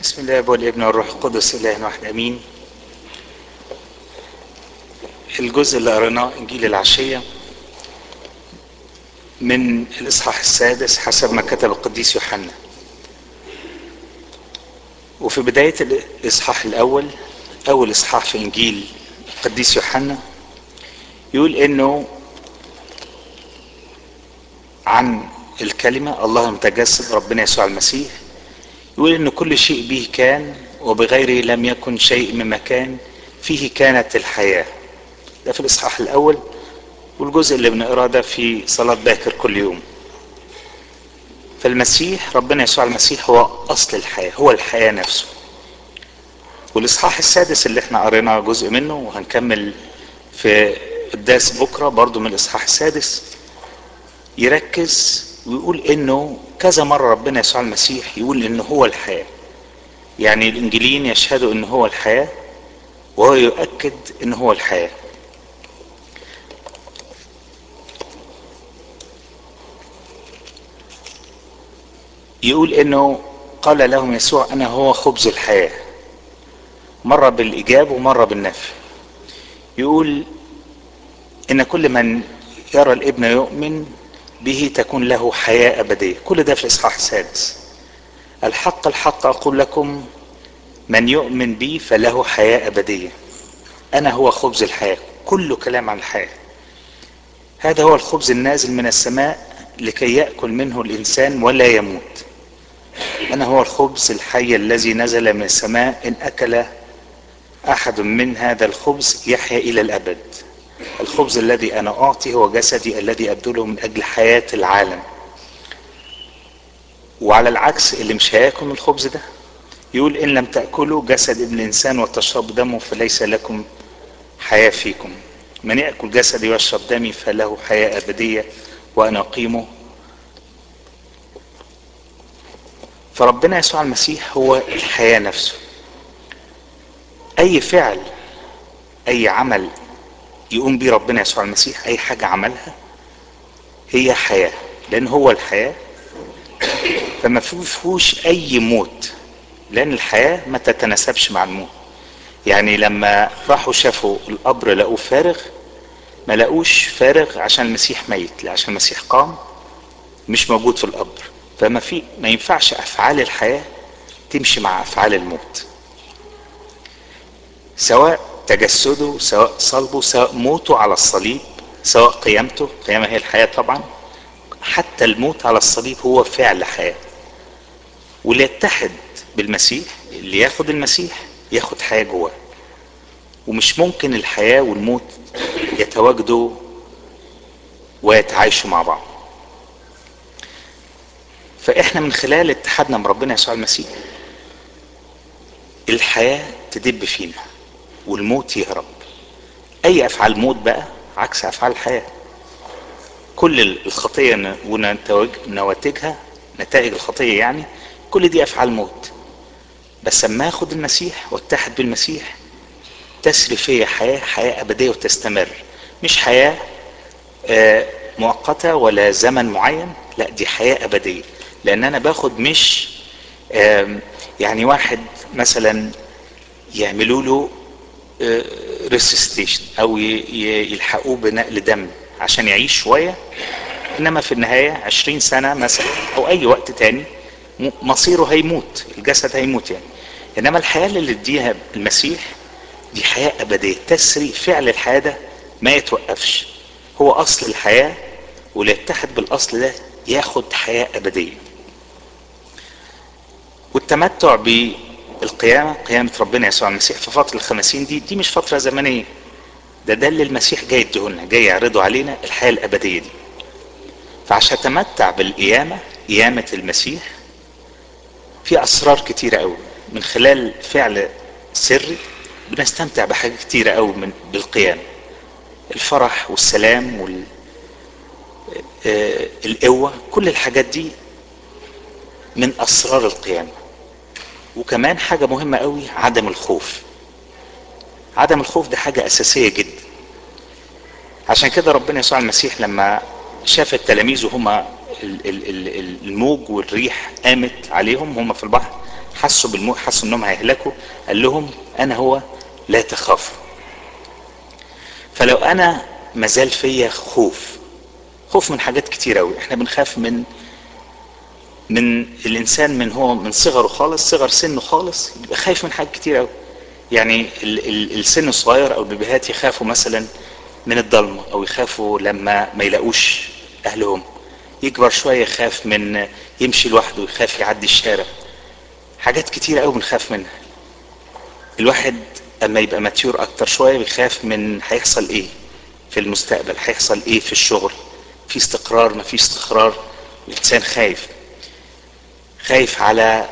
بسم الله والابن والروح القدس اله واحد امين الجزء اللي قريناه انجيل العشيه من الاصحاح السادس حسب ما كتب القديس يوحنا وفي بدايه الاصحاح الاول اول اصحاح في انجيل القديس يوحنا يقول انه عن الكلمه الله المتجسد ربنا يسوع المسيح يقول ان كل شيء به كان وبغيره لم يكن شيء مما كان فيه كانت الحياه ده في الاصحاح الاول والجزء اللي بنقراه ده في صلاه باكر كل يوم فالمسيح ربنا يسوع المسيح هو اصل الحياه هو الحياه نفسه والاصحاح السادس اللي احنا قرينا جزء منه وهنكمل في قداس بكره برضو من الاصحاح السادس يركز ويقول انه كذا مرة ربنا يسوع المسيح يقول انه هو الحياة يعني الانجيليين يشهدوا انه هو الحياة وهو يؤكد انه هو الحياة يقول انه قال لهم يسوع انا هو خبز الحياة مرة بالايجاب ومرة بالنفي يقول ان كل من يرى الابن يؤمن به تكون له حياة أبدية كل ده في الإصحاح السادس الحق الحق أقول لكم من يؤمن بي فله حياة أبدية أنا هو خبز الحياة كله كلام عن الحياة هذا هو الخبز النازل من السماء لكي يأكل منه الإنسان ولا يموت أنا هو الخبز الحي الذي نزل من السماء إن أكل أحد من هذا الخبز يحيا إلى الأبد الخبز الذي انا اعطي هو جسدي الذي ابذله من اجل حياه العالم وعلى العكس اللي مش هياكل من الخبز ده يقول ان لم تاكلوا جسد ابن الانسان وتشربوا دمه فليس لكم حياه فيكم من ياكل جسدي ويشرب دمي فله حياه ابديه وانا اقيمه فربنا يسوع المسيح هو الحياه نفسه اي فعل اي عمل يقوم بيه ربنا يسوع المسيح اي حاجة عملها هي حياة لان هو الحياة فما فيهوش اي موت لان الحياة ما تتناسبش مع الموت يعني لما راحوا شافوا القبر لقوه فارغ ما لقوش فارغ عشان المسيح ميت لا عشان المسيح قام مش موجود في القبر فما في ما ينفعش افعال الحياة تمشي مع افعال الموت سواء تجسده سواء صلبه سواء موته على الصليب سواء قيامته قيامة هي الحياة طبعا حتى الموت على الصليب هو فعل حياة واللي يتحد بالمسيح اللي ياخد المسيح ياخد حياة جواه ومش ممكن الحياة والموت يتواجدوا ويتعايشوا مع بعض فاحنا من خلال اتحادنا بربنا يسوع المسيح الحياة تدب فينا والموت يهرب اي افعال موت بقى عكس افعال الحياه كل الخطيه ونواتجها نتائج الخطيه يعني كل دي افعال موت بس اما اخد المسيح واتحد بالمسيح تسري فيا حياه حياه ابديه وتستمر مش حياه مؤقته ولا زمن معين لا دي حياه ابديه لان انا باخد مش يعني واحد مثلا يعملوا له ريسستيشن او يلحقوه بنقل دم عشان يعيش شويه انما في النهايه عشرين سنه مثلا او اي وقت تاني مصيره هيموت الجسد هيموت يعني انما الحياه اللي اديها المسيح دي حياه ابديه تسري فعل الحياه ده ما يتوقفش هو اصل الحياه واللي يتحد بالاصل ده ياخد حياه ابديه والتمتع ب القيامة قيامة ربنا يسوع المسيح في فترة الخمسين دي دي مش فترة زمنية ده ده اللي المسيح جاي يديهولنا جاي يعرضه علينا الحياة الأبدية دي فعشان أتمتع بالقيامة قيامة المسيح في أسرار كتيرة أوي من خلال فعل سري بنستمتع بحاجات كتيرة أوي من بالقيامة الفرح والسلام وال آه القوة كل الحاجات دي من أسرار القيامة وكمان حاجة مهمة قوي عدم الخوف عدم الخوف ده حاجة أساسية جدا عشان كده ربنا يسوع المسيح لما شاف التلاميذ وهما الموج والريح قامت عليهم هما في البحر حسوا بالموت حسوا انهم هيهلكوا قال لهم انا هو لا تخافوا فلو انا مازال فيا خوف خوف من حاجات كتير قوي احنا بنخاف من من الانسان من هو من صغره خالص صغر سنه خالص يبقى خايف من حاجات كتير قوي يعني ال ال السن الصغير او البيبيهات يخافوا مثلا من الضلمه او يخافوا لما ما يلاقوش اهلهم يكبر شويه يخاف من يمشي لوحده يخاف يعدي الشارع حاجات كتير قوي بنخاف منها الواحد اما يبقى ماتيور اكتر شويه بيخاف من هيحصل ايه في المستقبل هيحصل ايه في الشغل في استقرار ما فيش استقرار الانسان خايف خايف على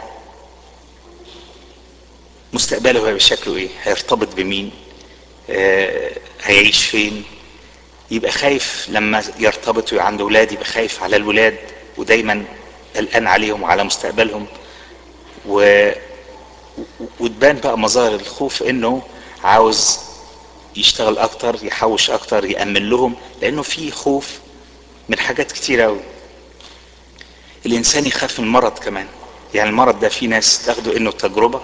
مستقبله هيبقى شكله ايه هيرتبط بمين آه هيعيش فين يبقى خايف لما يرتبط ويبقى عنده ولاد يبقى خايف على الولاد ودايما قلقان عليهم وعلى مستقبلهم و... وتبان بقى مظاهر الخوف انه عاوز يشتغل اكتر يحوش اكتر يأمن لهم لانه في خوف من حاجات كتير قوي الانسان يخاف من المرض كمان يعني المرض ده في ناس تاخده انه تجربة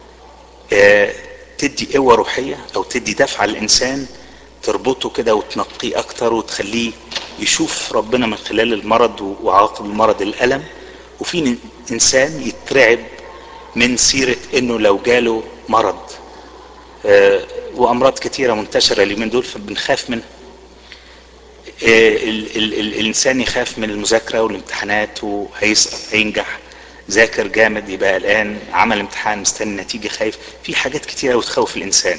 اه تدي قوة روحية او تدي دفعة للانسان تربطه كده وتنقيه اكتر وتخليه يشوف ربنا من خلال المرض وعواقب المرض الالم وفي انسان يترعب من سيرة انه لو جاله مرض اه وامراض كتيرة منتشرة اليومين دول فبنخاف منها اه ال ال ال الانسان يخاف من المذاكرة والامتحانات وهيسقط هينجح ذاكر جامد يبقى قلقان عمل امتحان مستني نتيجة خايف في حاجات كتيرة وتخوف الانسان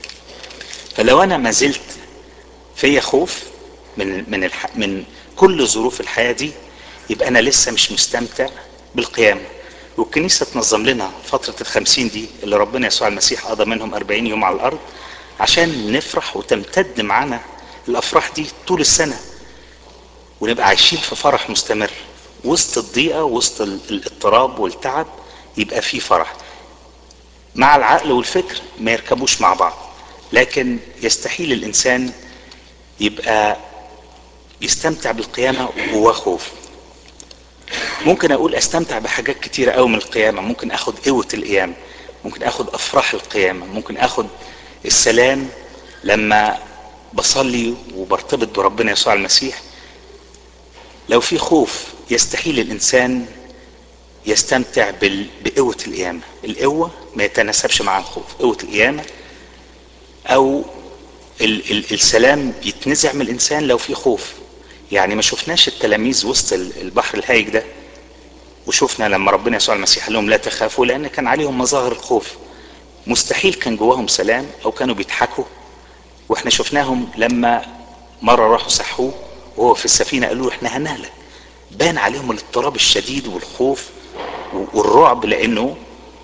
فلو انا ما زلت فيا خوف من من الح... من كل ظروف الحياه دي يبقى انا لسه مش مستمتع بالقيامه والكنيسه تنظم لنا فتره الخمسين دي اللي ربنا يسوع المسيح قضى منهم أربعين يوم على الارض عشان نفرح وتمتد معانا الافراح دي طول السنه ونبقى عايشين في فرح مستمر وسط الضيقه وسط الاضطراب والتعب يبقى في فرح مع العقل والفكر ما يركبوش مع بعض لكن يستحيل الانسان يبقى يستمتع بالقيامة وهو خوف ممكن اقول استمتع بحاجات كتيرة قوي من القيامة ممكن اخد قوة القيامة ممكن اخد افراح القيامة ممكن اخد السلام لما بصلي وبرتبط بربنا يسوع المسيح لو في خوف يستحيل الانسان يستمتع بقوة القيامة القوة ما يتناسبش مع الخوف قوة القيامة او ال ال السلام بيتنزع من الانسان لو في خوف يعني ما شفناش التلاميذ وسط البحر الهايج ده وشفنا لما ربنا يسوع المسيح قال لهم لا تخافوا لان كان عليهم مظاهر الخوف مستحيل كان جواهم سلام او كانوا بيضحكوا واحنا شفناهم لما مرة راحوا صحوه وهو في السفينة قالوا احنا هنهلك بان عليهم الاضطراب الشديد والخوف والرعب لانه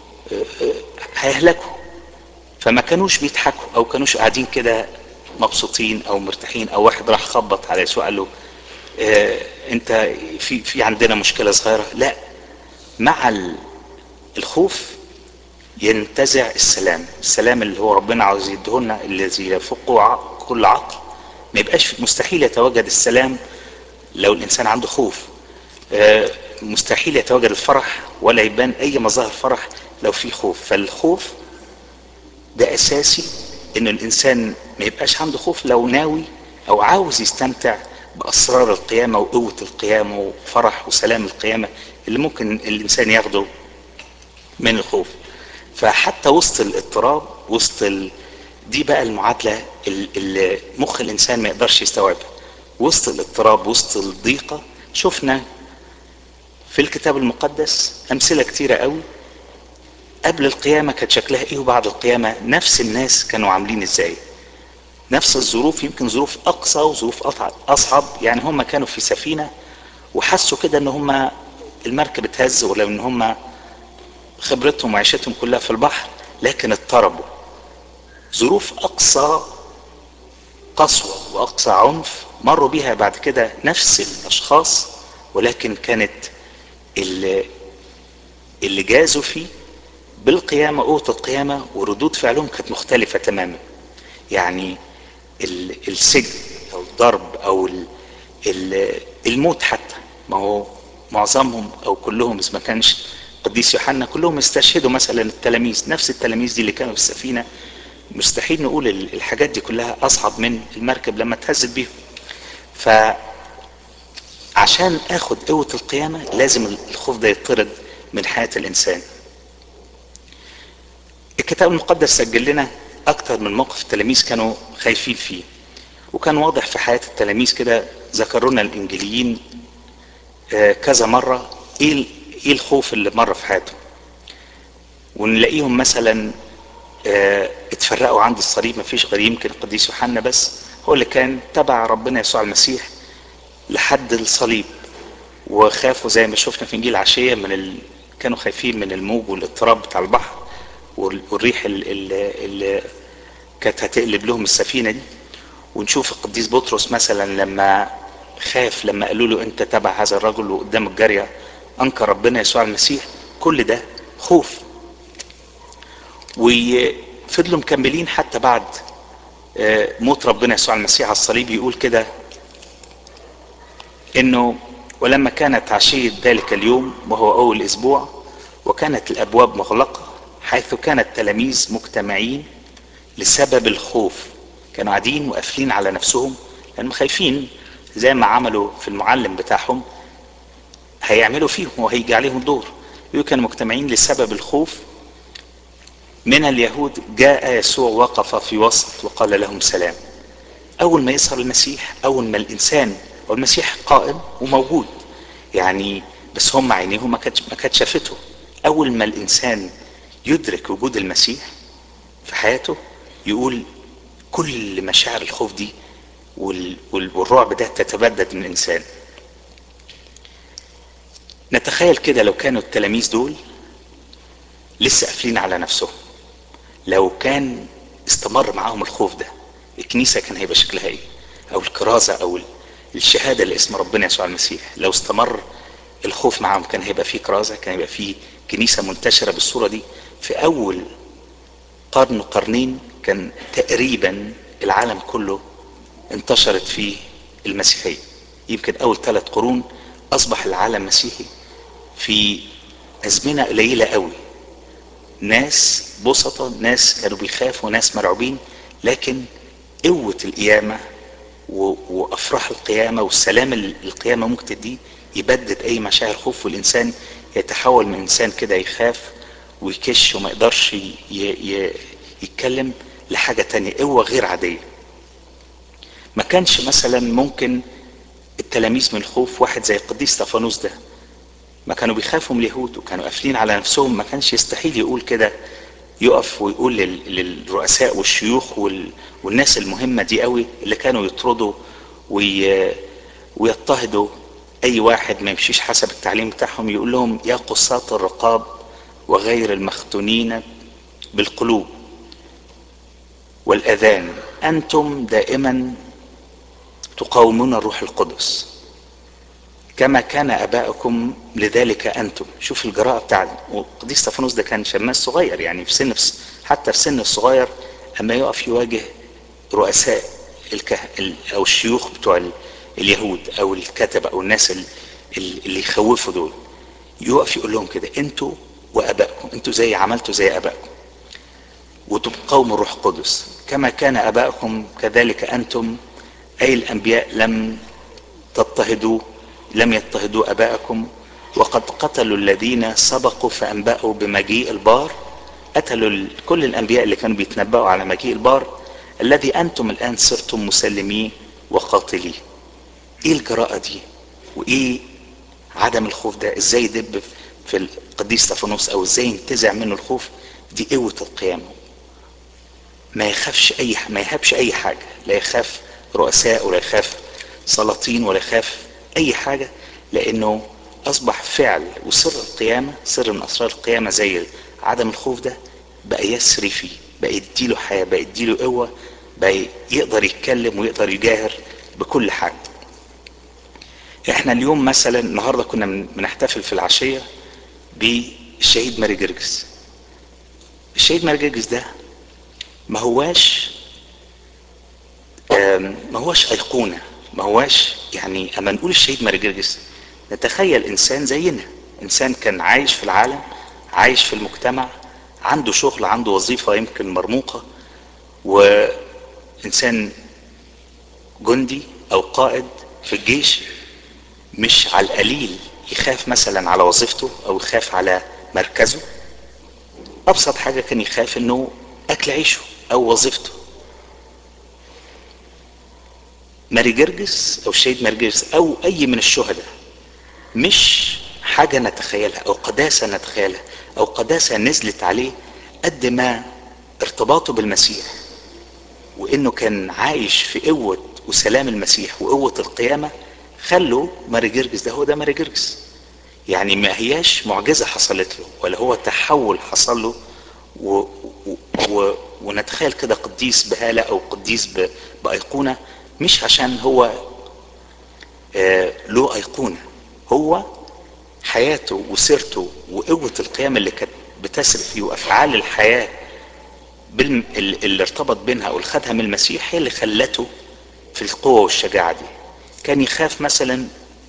هيهلكوا فما كانوش بيضحكوا او كانوش قاعدين كده مبسوطين او مرتاحين او واحد راح خبط على يسوع قال له اه انت في في عندنا مشكله صغيره لا مع الخوف ينتزع السلام السلام اللي هو ربنا عاوز يديهولنا الذي يفوق كل عقل ما يبقاش مستحيل يتواجد السلام لو الانسان عنده خوف اه مستحيل يتواجد الفرح ولا يبان اي مظاهر فرح لو في خوف فالخوف ده اساسي ان الانسان ما يبقاش عنده خوف لو ناوي او عاوز يستمتع باسرار القيامه وقوه القيامه وفرح وسلام القيامه اللي ممكن الانسان ياخده من الخوف فحتى وسط الاضطراب وسط ال... دي بقى المعادله اللي مخ الانسان ما يقدرش يستوعبها وسط الاضطراب وسط الضيقه شفنا في الكتاب المقدس امثله كتيره قوي قبل القيامة كانت شكلها ايه وبعد القيامة نفس الناس كانوا عاملين ازاي نفس الظروف يمكن ظروف اقصى وظروف اصعب يعني هم كانوا في سفينة وحسوا كده ان هم المركب اتهز ولا ان هم خبرتهم وعيشتهم كلها في البحر لكن اضطربوا ظروف اقصى قسوة واقصى عنف مروا بيها بعد كده نفس الاشخاص ولكن كانت اللي, اللي جازوا فيه بالقيامة قوة القيامة وردود فعلهم كانت مختلفة تماما يعني السجن او الضرب او الموت حتى ما هو معظمهم او كلهم اذا ما كانش قديس يوحنا كلهم استشهدوا مثلا التلاميذ نفس التلاميذ دي اللي كانوا في السفينة مستحيل نقول الحاجات دي كلها أصعب من المركب لما اتهزت بيهم فعشان اخد قوة القيامة لازم الخوف ده يطرد من حياة الإنسان الكتاب المقدس سجل لنا أكتر من موقف التلاميذ كانوا خايفين فيه وكان واضح في حياة التلاميذ كده ذكروا لنا الإنجيليين كذا مرة إيه إيه الخوف اللي مر في حياتهم ونلاقيهم مثلا اتفرقوا عند الصليب مفيش غير يمكن القديس يوحنا بس هو اللي كان تبع ربنا يسوع المسيح لحد الصليب وخافوا زي ما شفنا في انجيل عشيه من ال... كانوا خايفين من الموج والاضطراب بتاع البحر والريح اللي, اللي كانت هتقلب لهم السفينه دي ونشوف القديس بطرس مثلا لما خاف لما قالوا له انت تبع هذا الرجل وقدام الجاريه انكر ربنا يسوع المسيح كل ده خوف وفضلوا مكملين حتى بعد موت ربنا يسوع المسيح على الصليب يقول كده انه ولما كانت عشية ذلك اليوم وهو اول اسبوع وكانت الابواب مغلقة حيث كان التلاميذ مجتمعين لسبب الخوف كانوا قاعدين وقافلين على نفسهم لانهم خايفين زي ما عملوا في المعلم بتاعهم هيعملوا فيهم وهيجي عليهم دور يقول كانوا مجتمعين لسبب الخوف من اليهود جاء يسوع وقف في وسط وقال لهم سلام اول ما يظهر المسيح اول ما الانسان او المسيح قائم وموجود يعني بس هم عينيهم ما كانت ما كانت شافته اول ما الانسان يدرك وجود المسيح في حياته يقول كل مشاعر الخوف دي والرعب ده تتبدد من الانسان نتخيل كده لو كانوا التلاميذ دول لسه قافلين على نفسهم لو كان استمر معاهم الخوف ده الكنيسه كان هيبقى شكلها ايه او الكرازه او الشهاده لاسم ربنا يسوع المسيح لو استمر الخوف معاهم كان هيبقى فيه كرازه كان هيبقى فيه كنيسه منتشره بالصوره دي في اول قرن وقرنين كان تقريبا العالم كله انتشرت فيه المسيحيه يمكن اول ثلاث قرون اصبح العالم مسيحي في ازمنه قليله قوي ناس بسطة ناس كانوا بيخافوا ناس مرعوبين لكن قوة القيامة وافراح القيامة والسلام اللي القيامة ممكن تديه يبدد اي مشاعر خوف والانسان يتحول من انسان كده يخاف ويكش وما يقدرش ي... ي... يتكلم لحاجة تانية قوة غير عادية ما كانش مثلا ممكن التلاميذ من الخوف واحد زي القديس استفانوس ده ما كانوا بيخافوا من اليهود وكانوا قافلين على نفسهم ما كانش يستحيل يقول كده يقف ويقول للرؤساء والشيوخ وال... والناس المهمة دي قوي اللي كانوا يطردوا وي... ويضطهدوا اي واحد ما يمشيش حسب التعليم بتاعهم يقول لهم يا قصاة الرقاب وغير المختونين بالقلوب والاذان انتم دائما تقاومون الروح القدس كما كان اباؤكم لذلك انتم شوف الجراءه بتاع القديس استفانوس ده كان شماس صغير يعني في سن حتى في سن الصغير اما يقف يواجه رؤساء الكه... او الشيوخ بتوع اليهود او الكتبه او الناس اللي يخوفوا دول يقف يقول لهم كده انتوا وابائكم انتوا زي عملتوا زي ابائكم وتقاوموا الروح القدس كما كان ابائكم كذلك انتم اي الانبياء لم تضطهدوا لم يضطهدوا اباءكم وقد قتلوا الذين سبقوا فانبأوا بمجيء البار قتلوا كل الانبياء اللي كانوا بيتنبأوا على مجيء البار الذي انتم الان صرتم مسلميه وقاتليه ايه الجراءة دي وايه عدم الخوف ده ازاي يدب في القديس استفانوس او ازاي ينتزع منه الخوف دي قوة القيامة ما يخافش اي ما يهابش اي حاجة لا يخاف رؤساء ولا يخاف سلاطين ولا يخاف اي حاجة لانه اصبح فعل وسر القيامة سر من اسرار القيامة زي عدم الخوف ده بقى يسري فيه بقى يديله حياة بقى يديله قوة بقى يقدر يتكلم ويقدر يجاهر بكل حاجة احنا اليوم مثلا النهاردة كنا بنحتفل في العشية بالشهيد ماري جرجس الشهيد ماري جرجس ده ما هواش ما هواش ايقونه ما هواش يعني اما نقول الشهيد ماري جرجس نتخيل انسان زينا انسان كان عايش في العالم عايش في المجتمع عنده شغل عنده وظيفة يمكن مرموقة وانسان جندي او قائد في الجيش مش على القليل يخاف مثلا على وظيفته او يخاف على مركزه ابسط حاجة كان يخاف انه اكل عيشه او وظيفته ماري جرجس او الشهيد ماري جرجس او اي من الشهداء مش حاجة نتخيلها او قداسة نتخيلها او قداسة نزلت عليه قد ما ارتباطه بالمسيح وانه كان عايش في قوة وسلام المسيح وقوة القيامة خلوا ماري جرجس ده هو ده ماري جرجس يعني ما هياش معجزة حصلت له ولا هو تحول حصل له و... و... و... ونتخيل كده قديس بهالة او قديس ب... بأيقونة مش عشان هو آه له أيقونة هو حياته وسيرته وقوة القيام اللي كانت بتسري فيه وأفعال الحياة بالم... اللي ارتبط بينها او اللي خدها من المسيح هي اللي خلته في القوة والشجاعة دي كان يخاف مثلا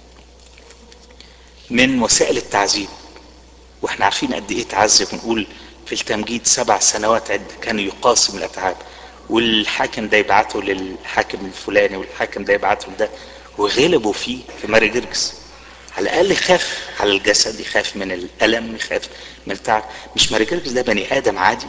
من وسائل التعذيب واحنا عارفين قد ايه تعذب ونقول في التمجيد سبع سنوات عدة كانوا يقاسم الاتعاب والحاكم ده يبعته للحاكم الفلاني والحاكم ده يبعته لده وغلبوا فيه في ماري جرجس على الاقل يخاف على الجسد يخاف من الالم يخاف من التعب مش ماري جرجس ده بني ادم عادي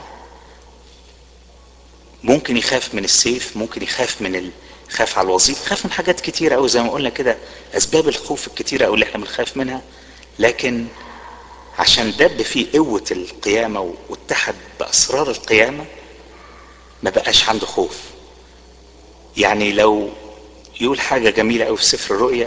ممكن يخاف من السيف ممكن يخاف من ال... يخاف على الوظيفه يخاف من حاجات كتيره قوي زي ما قلنا كده اسباب الخوف الكتيره قوي اللي احنا بنخاف منها لكن عشان دب فيه قوه القيامه واتحد باسرار القيامه ما بقاش عنده خوف يعني لو يقول حاجه جميله قوي في سفر الرؤيا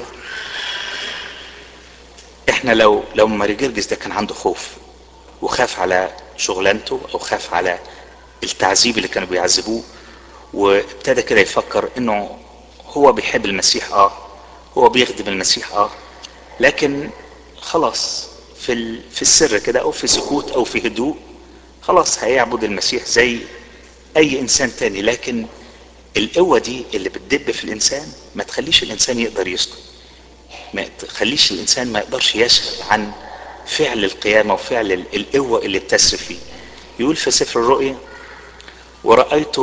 احنا لو لو ماري جرجس ده كان عنده خوف وخاف على شغلانته او خاف على التعذيب اللي كانوا بيعذبوه وابتدى كده يفكر انه هو بيحب المسيح اه هو بيخدم المسيح اه لكن خلاص في في السر كده او في سكوت او في هدوء خلاص هيعبد المسيح زي اي انسان تاني لكن القوة دي اللي بتدب في الانسان ما تخليش الانسان يقدر يسكت ما تخليش الانسان ما يقدرش يشغل عن فعل القيامة وفعل القوة اللي بتسري فيه يقول في سفر الرؤيا ورأيت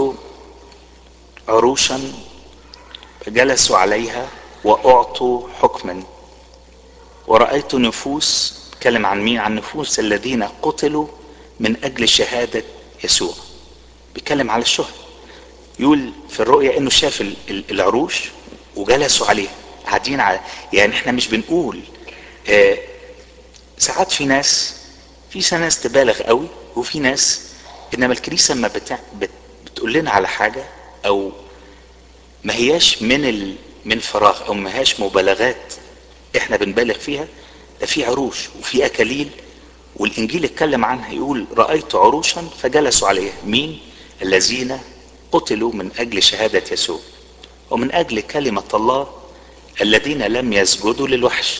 عروشا جلسوا عليها وأعطوا حكما ورأيت نفوس كلم عن مين عن نفوس الذين قتلوا من أجل شهادة يسوع بيتكلم على الشهداء يقول في الرؤيا انه شاف العروش وجلسوا عليها قاعدين على يعني احنا مش بنقول آه ساعات في ناس في ناس تبالغ قوي وفي ناس انما الكنيسه لما بتع... بت... بتقول لنا على حاجه او ما هياش من ال... من فراغ او ما هياش مبالغات احنا بنبالغ فيها ده في عروش وفي اكاليل والانجيل اتكلم عنها يقول رايت عروشا فجلسوا عليها مين الذين قتلوا من اجل شهاده يسوع ومن اجل كلمه الله الذين لم يسجدوا للوحش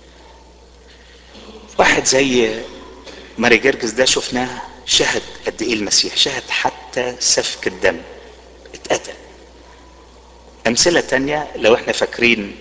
واحد زي ماري جرجس ده شفناه شهد قد ايه المسيح شهد حتى سفك الدم اتقتل امثله تانية لو احنا فاكرين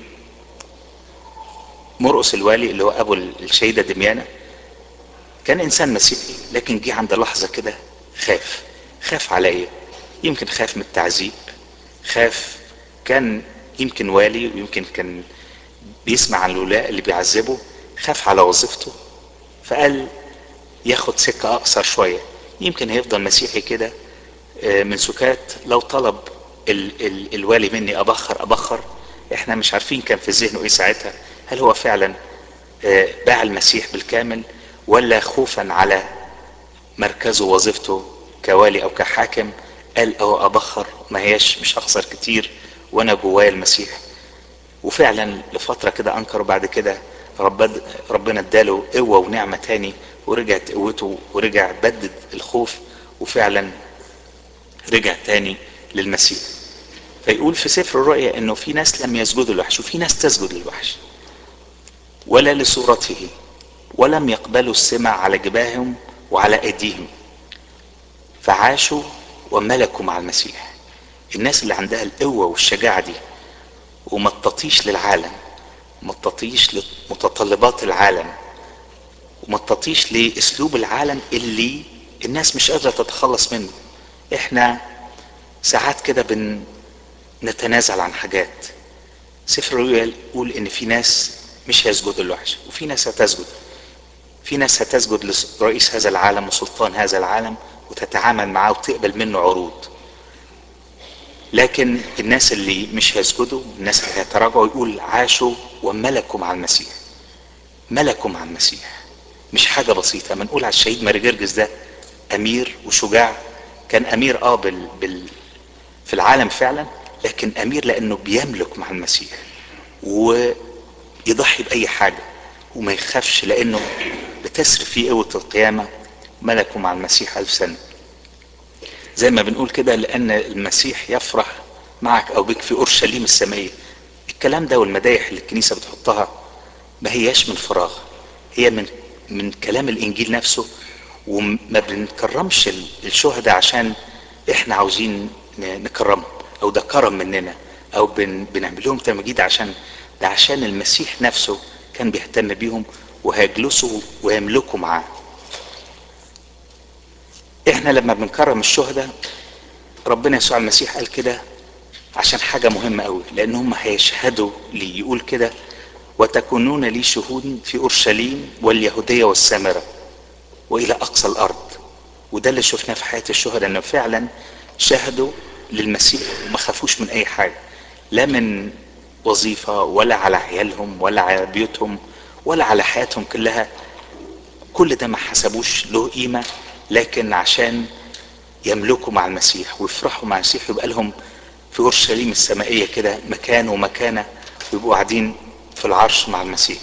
مرقس الوالي اللي هو ابو الشهيده دميانه كان انسان مسيحي لكن جه عند لحظه كده خاف خاف على ايه يمكن خاف من التعذيب خاف كان يمكن والي ويمكن كان بيسمع عن الولاء اللي بيعذبه خاف على وظيفته فقال ياخد سكة أقصر شوية يمكن هيفضل مسيحي كده من سكات لو طلب ال ال الوالي مني أبخر أبخر احنا مش عارفين كان في ذهنه ايه ساعتها هل هو فعلا باع المسيح بالكامل ولا خوفا على مركزه وظيفته كوالي او كحاكم قال اهو ابخر ما هياش مش هخسر كتير وانا جوايا المسيح وفعلا لفتره كده انكر وبعد كده رب ربنا اداله قوه ونعمه تاني ورجعت قوته ورجع بدد الخوف وفعلا رجع تاني للمسيح فيقول في سفر الرؤيا انه في ناس لم يسجدوا للوحش وفي ناس تسجد للوحش ولا لصورته ولم يقبلوا السمع على جباههم وعلى ايديهم فعاشوا وملكوا مع المسيح الناس اللي عندها القوة والشجاعة دي وما تطيش للعالم ما تطيش لمتطلبات العالم وما تطيش لاسلوب العالم اللي الناس مش قادره تتخلص منه احنا ساعات كده بن نتنازل عن حاجات سفر الرؤيا يقول ان في ناس مش هيسجدوا للوحش وفي ناس هتسجد في ناس هتسجد لرئيس هذا العالم وسلطان هذا العالم وتتعامل معاه وتقبل منه عروض لكن الناس اللي مش هيسجدوا الناس اللي هيتراجعوا يقول عاشوا وملكوا مع المسيح ملكوا مع المسيح مش حاجة بسيطة ما نقول على الشهيد ماري جرجس ده أمير وشجاع كان أمير آه بال... بال... في العالم فعلا لكن أمير لأنه بيملك مع المسيح ويضحي بأي حاجة وما يخافش لأنه بتسري فيه قوة القيامة ملكوا مع المسيح ألف سنة زي ما بنقول كده لأن المسيح يفرح معك أو بك في أورشليم السمائية الكلام ده والمدايح اللي الكنيسة بتحطها ما هياش من فراغ هي من من كلام الإنجيل نفسه وما بنكرمش الشهداء عشان احنا عاوزين نكرمهم او ده كرم مننا او بن بنعمل لهم تمجيد عشان ده عشان المسيح نفسه كان بيهتم بيهم وهيجلسوا ويملكوا معاه احنا لما بنكرم الشهداء ربنا يسوع المسيح قال كده عشان حاجة مهمة قوي لان هم هيشهدوا لي يقول كده وتكونون لي شهود في اورشليم واليهودية والسامرة والى اقصى الارض وده اللي شفناه في حياة الشهداء انه فعلا شهدوا للمسيح وما خافوش من اي حاجة لا من وظيفة ولا على عيالهم ولا على بيوتهم ولا على حياتهم كلها كل ده ما حسبوش له قيمة لكن عشان يملكوا مع المسيح ويفرحوا مع المسيح يبقى لهم في اورشليم السمائية كده مكان ومكانة ويبقوا قاعدين في العرش مع المسيح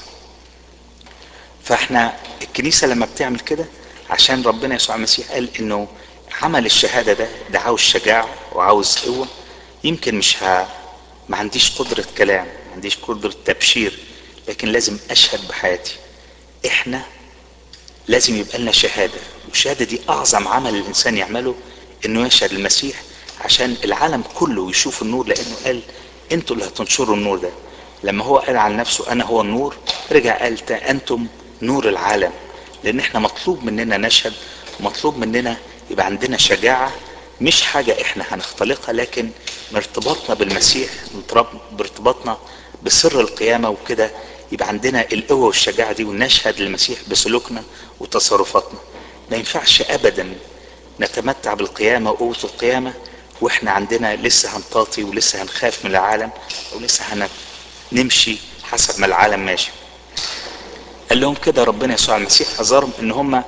فاحنا الكنيسة لما بتعمل كده عشان ربنا يسوع المسيح قال انه عمل الشهادة ده ده عاوز شجاعة وعاوز قوة يمكن مش ها ما عنديش قدرة كلام ما عنديش قدرة تبشير لكن لازم اشهد بحياتي احنا لازم يبقى لنا شهادة والشهادة دي اعظم عمل الانسان يعمله انه يشهد المسيح عشان العالم كله يشوف النور لانه قال انتوا اللي هتنشروا النور ده لما هو قال عن نفسه انا هو النور رجع قال انتم نور العالم لان احنا مطلوب مننا نشهد ومطلوب مننا يبقى عندنا شجاعة مش حاجة احنا هنختلقها لكن ارتباطنا بالمسيح بارتباطنا بسر القيامة وكده يبقى عندنا القوة والشجاعة دي ونشهد للمسيح بسلوكنا وتصرفاتنا ما ينفعش ابدا نتمتع بالقيامة وقوة القيامة واحنا عندنا لسه هنطاطي ولسه هنخاف من العالم ولسه هنمشي حسب ما العالم ماشي قال لهم كده ربنا يسوع المسيح حذرهم ان هم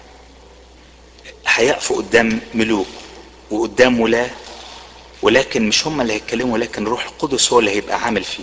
هيقفوا قدام ملوك وقدام ولاة ولكن مش هم اللي هيتكلموا ولكن روح القدس هو اللي هيبقى عامل فيه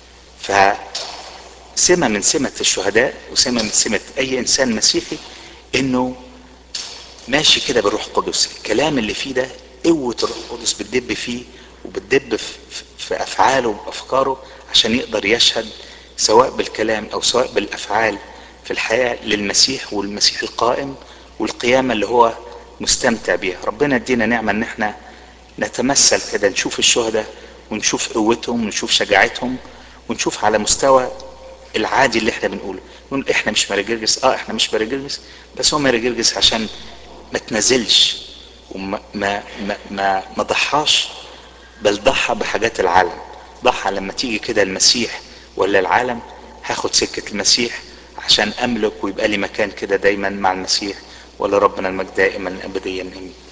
فسمة من سمة الشهداء وسمة من سمة اي انسان مسيحي انه ماشي كده بالروح القدس الكلام اللي فيه ده قوة الروح القدس بتدب فيه وبتدب في, في افعاله وافكاره عشان يقدر يشهد سواء بالكلام او سواء بالافعال في الحياة للمسيح والمسيح القائم والقيامة اللي هو مستمتع بيها ربنا ادينا نعمة ان احنا نتمثل كده نشوف الشهداء ونشوف قوتهم ونشوف شجاعتهم ونشوف على مستوى العادي اللي احنا بنقوله نقول احنا مش ماري جرجس اه احنا مش ماري جرجس بس هو ماري جرجس عشان ما تنزلش وما ما ما ما, ما ضحاش بل ضحى بحاجات العالم ضحى لما تيجي كده المسيح ولا العالم هاخد سكة المسيح عشان املك ويبقى لي مكان كده دايما مع المسيح ولربنا المجد دائما ابديا امين